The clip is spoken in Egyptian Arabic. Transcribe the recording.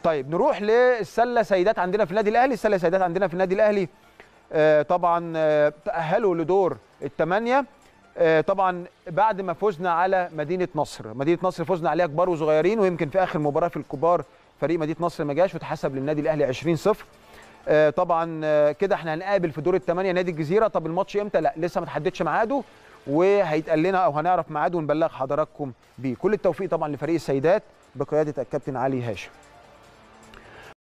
طيب نروح للسله سيدات عندنا في النادي الاهلي السله سيدات عندنا في النادي الاهلي آه، طبعا آه، تاهلوا لدور الثمانيه آه، طبعا بعد ما فزنا على مدينه نصر مدينه نصر فزنا عليها كبار وصغيرين ويمكن في اخر مباراه في الكبار فريق مدينه نصر ما جاش وتحسب للنادي الاهلي 20 0 آه، طبعا آه، كده احنا هنقابل في دور الثمانيه نادي الجزيره طب الماتش امتى لا لسه ما تحددش ميعاده وهيتقال لنا او هنعرف ميعاده ونبلغ حضراتكم بيه كل التوفيق طبعا لفريق السيدات بقياده الكابتن علي هاشم